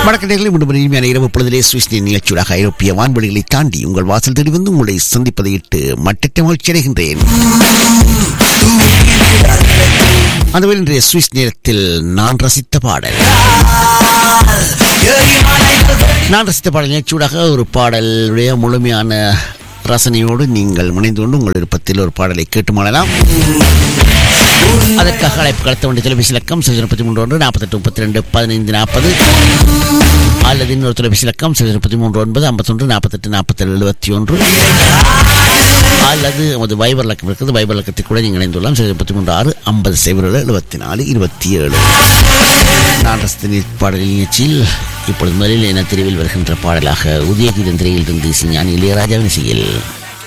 வணக்கங்களை மீண்டும் ஒரு இனிமையான இரவு பொழுதிலே சுவிஸ் நிகழ்ச்சியாக ஐரோப்பிய வான்வெளிகளை தாண்டி உங்கள் வாசல் தேடி வந்து உங்களை சந்திப்பதை இட்டு மட்டற்ற மகிழ்ச்சி அடைகின்றேன் அந்த வேளை இன்றைய சுவிஸ் நேரத்தில் நான் ரசித்த பாடல் நான் ரசித்த பாடல் நிகழ்ச்சியூடாக ஒரு பாடலுடைய முழுமையான ரசனையோடு நீங்கள் முனைந்து கொண்டு உங்கள் விருப்பத்தில் ஒரு பாடலை கேட்டு மாடலாம் அதற்காக அழைப்பு கடத்த வேண்டிய தொலைபேசி இலக்கம் சிறு முப்பத்தி மூன்று ஒன்று நாற்பத்தெட்டு முப்பத்தி ரெண்டு பதினைந்து நாற்பது அல்லது இன்னொரு தொலைபேசி இலக்கம் சிறு முப்பத்தி மூன்று ஒன்பது ஐம்பத்தொன்று நாற்பத்தெட்டு நாற்பத்தேழு எழுபத்தி ஒன்று அல்லது நமது வைபர் இலக்கம் இருக்குது வைபர் இலக்கத்தை கூட நீங்கள் இணைந்துள்ளலாம் சிறு முப்பத்தி மூன்று ஆறு ஐம்பது சைபர் ஏழு எழுபத்தி நாலு இருபத்தி ஏழு நான் ரசத்தினி பாடல் நிகழ்ச்சியில் இப்பொழுது முதலில் என தெரிவில் வருகின்ற பாடலாக உதயகீதன் திரையில் இருந்து ஞானி இளையராஜாவின் இசையில்